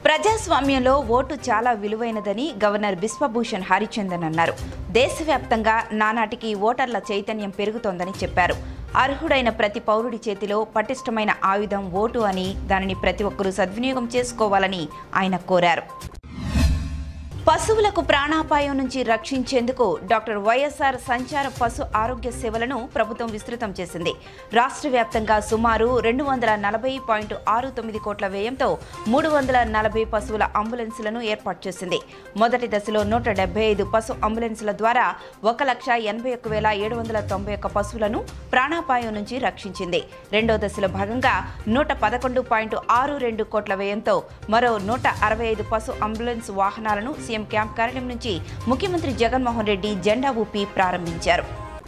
ప్రజాస్వామ్యంలో ఓటు చాలా విలువైనదని గవర్నర్ బిశ్వభూషణ్ హరిచందన్ అన్నారు దేశవ్యాప్తంగా నానాటికి ఓటర్ల చైతన్యం పెరుగుతోందని చెప్పారు అర్హుడైన ప్రతి పౌరుడి చేతిలో పటిష్టమైన ఆయుధం ఓటు అని దానిని ప్రతి ఒక్కరూ సద్వినియోగం చేసుకోవాలని ఆయన కోరారు పశువులకు ప్రాణాపాయం నుంచి రక్షించేందుకు డాక్టర్ వైఎస్ఆర్ సంచార పశు ఆరోగ్య సేవలను ప్రభుత్వం విస్తృతం చేసింది రాష్ట్ర వ్యాప్తంగా సుమారు రెండు వందల నలభై పాయింట్ ఆరు తొమ్మిది కోట్ల వ్యయంతో మూడు వందల నలభై పశువుల అంబులెన్సులను ఏర్పాటు చేసింది మొదటి దశలో నూట డెబ్బై ఐదు పశు అంబులెన్సుల ద్వారా ఒక లక్ష ఎనభై ఒక్క వేల ఏడు వందల తొంభై ఒక్క పశువులను ప్రాణాపాయం నుంచి రక్షించింది రెండో దశలో భాగంగా నూట పదకొండు పాయింట్ ఆరు రెండు కోట్ల వ్యయంతో మరో నూట అరవై ఐదు పశు అంబులెన్స్ వాహనాలను సీఎం క్యాంప్ కార్యాలయం నుంచి ముఖ్యమంత్రి జగన్మోహన్ రెడ్డి జెండా ఊపి ప్రారంభించారు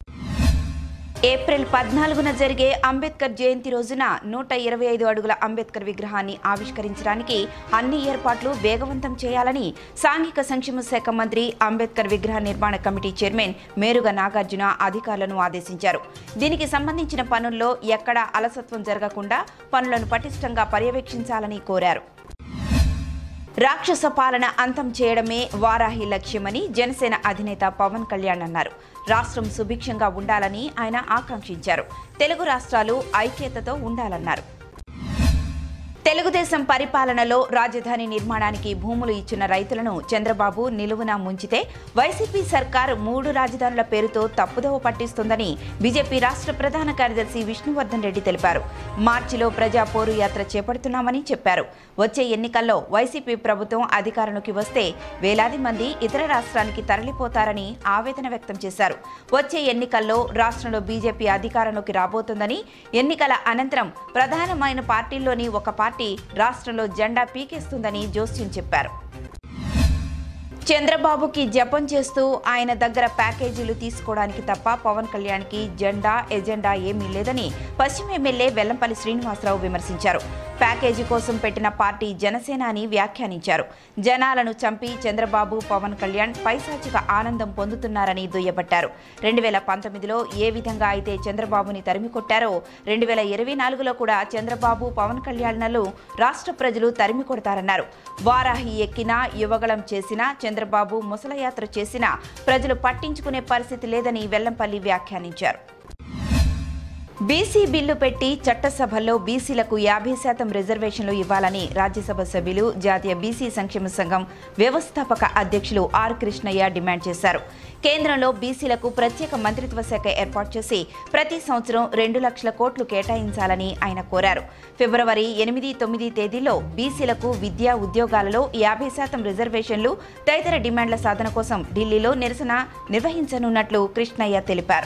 ఏప్రిల్ పద్నాలుగున జరిగే అంబేద్కర్ జయంతి రోజున నూట ఇరవై ఐదు అడుగుల అంబేద్కర్ విగ్రహాన్ని ఆవిష్కరించడానికి అన్ని ఏర్పాట్లు వేగవంతం చేయాలని సాంఘిక సంక్షేమ శాఖ మంత్రి అంబేద్కర్ విగ్రహ నిర్మాణ కమిటీ చైర్మన్ మేరుగ నాగార్జున అధికారులను ఆదేశించారు దీనికి సంబంధించిన పనుల్లో ఎక్కడా అలసత్వం జరగకుండా పనులను పటిష్టంగా పర్యవేక్షించాలని కోరారు రాక్షస పాలన అంతం చేయడమే వారాహి లక్ష్యమని జనసేన అధినేత పవన్ కళ్యాణ్ అన్నారు రాష్ట్రం సుభిక్షంగా ఉండాలని ఆయన ఆకాంక్షించారు తెలుగు రాష్ట్రాలు ఐక్యతతో ఉండాలన్నారు తెలుగుదేశం పరిపాలనలో రాజధాని నిర్మాణానికి భూములు ఇచ్చిన రైతులను చంద్రబాబు నిలువున ముంచితే వైసీపీ సర్కార్ మూడు రాజధానుల పేరుతో తప్పుదోవ పట్టిస్తుందని బీజేపీ రాష్ట్ర ప్రధాన కార్యదర్శి విష్ణువర్ధన్ రెడ్డి తెలిపారు మార్చిలో ప్రజా పోరు యాత్ర చేపడుతున్నామని చెప్పారు వచ్చే ఎన్నికల్లో వైసీపీ ప్రభుత్వం అధికారంలోకి వస్తే వేలాది మంది ఇతర రాష్ట్రానికి తరలిపోతారని ఆవేదన వ్యక్తం చేశారు వచ్చే ఎన్నికల్లో రాష్ట్రంలో బీజేపీ అధికారంలోకి రాబోతుందని ఎన్నికల అనంతరం ప్రధానమైన పార్టీల్లోని ఒక పార్టీ రాష్ట్రంలో జెండా పీకేస్తుందని జోస్యం చెప్పారు చంద్రబాబుకి జపం చేస్తూ ఆయన దగ్గర ప్యాకేజీలు తీసుకోవడానికి తప్ప పవన్ కళ్యాణ్కి జెండా ఎజెండా ఏమీ లేదని పశ్చిమ ఎమ్మెల్యే వెల్లంపల్లి శ్రీనివాసరావు విమర్శించారు ప్యాకేజీ కోసం పెట్టిన పార్టీ జనసేన అని వ్యాఖ్యానించారు జనాలను చంపి చంద్రబాబు పవన్ కళ్యాణ్ పైశాచిక ఆనందం పొందుతున్నారని దుయ్యబట్టారు రెండు వేల పంతొమ్మిదిలో ఏ విధంగా అయితే చంద్రబాబుని తరిమి కొట్టారో రెండు వేల ఇరవై నాలుగులో కూడా చంద్రబాబు పవన్ కళ్యాణ్లను రాష్ట్ర ప్రజలు తరిమి కొడతారన్నారు వారాహి ఎక్కినా యువగళం చేసినా చంద్రబాబు ముసలయాత్ర చేసినా ప్రజలు పట్టించుకునే పరిస్థితి లేదని వెల్లంపల్లి వ్యాఖ్యానించారు బీసీ బిల్లు పెట్టి చట్టసభల్లో బీసీలకు యాభై శాతం రిజర్వేషన్లు ఇవ్వాలని రాజ్యసభ సభ్యులు జాతీయ బీసీ సంక్షేమ సంఘం వ్యవస్థాపక అధ్యక్షులు ఆర్ కృష్ణయ్య డిమాండ్ చేశారు కేంద్రంలో బీసీలకు ప్రత్యేక మంత్రిత్వ శాఖ ఏర్పాటు చేసి ప్రతి సంవత్సరం రెండు లక్షల కోట్లు కేటాయించాలని ఆయన కోరారు ఫిబ్రవరి ఎనిమిది తొమ్మిది తేదీలో బీసీలకు విద్యా ఉద్యోగాలలో యాభై శాతం రిజర్వేషన్లు తదితర డిమాండ్ల సాధన కోసం ఢిల్లీలో నిరసన నిర్వహించనున్నట్లు కృష్ణయ్య తెలిపారు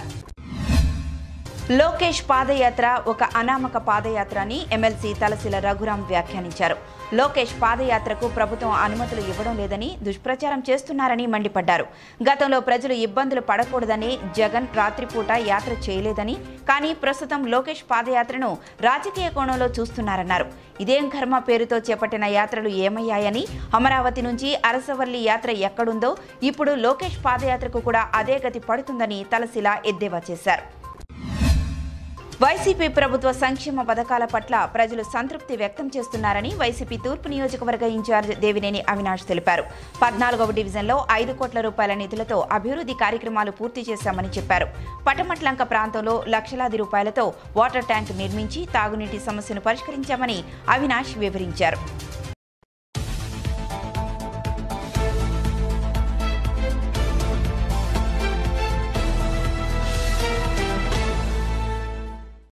లోకేష్ పాదయాత్ర ఒక అనామక పాదయాత్ర అని ఎమ్మెల్సీ తలసిల రఘురాం వ్యాఖ్యానించారు లోకేష్ పాదయాత్రకు ప్రభుత్వం అనుమతులు ఇవ్వడం లేదని దుష్ప్రచారం చేస్తున్నారని మండిపడ్డారు గతంలో ప్రజలు ఇబ్బందులు పడకూడదని జగన్ రాత్రిపూట యాత్ర చేయలేదని కానీ ప్రస్తుతం లోకేష్ పాదయాత్రను రాజకీయ కోణంలో చూస్తున్నారన్నారు ఇదేం కర్మ పేరుతో చేపట్టిన యాత్రలు ఏమయ్యాయని అమరావతి నుంచి అరసవల్లి యాత్ర ఎక్కడుందో ఇప్పుడు లోకేష్ పాదయాత్రకు కూడా అదే గతి పడుతుందని తలసిల ఎద్దేవా చేశారు వైసీపీ ప్రభుత్వ సంక్షేమ పథకాల పట్ల ప్రజలు సంతృప్తి వ్యక్తం చేస్తున్నారని వైసీపీ తూర్పు నియోజకవర్గ ఇన్ఛార్జ్ దేవినేని అవినాష్ తెలిపారు పద్నాలుగవ డివిజన్లో ఐదు కోట్ల రూపాయల నిధులతో అభివృద్ధి కార్యక్రమాలు పూర్తి చేశామని చెప్పారు పటమట్లంక ప్రాంతంలో లక్షలాది రూపాయలతో వాటర్ ట్యాంక్ నిర్మించి తాగునీటి సమస్యను పరిష్కరించామని అవినాష్ వివరించారు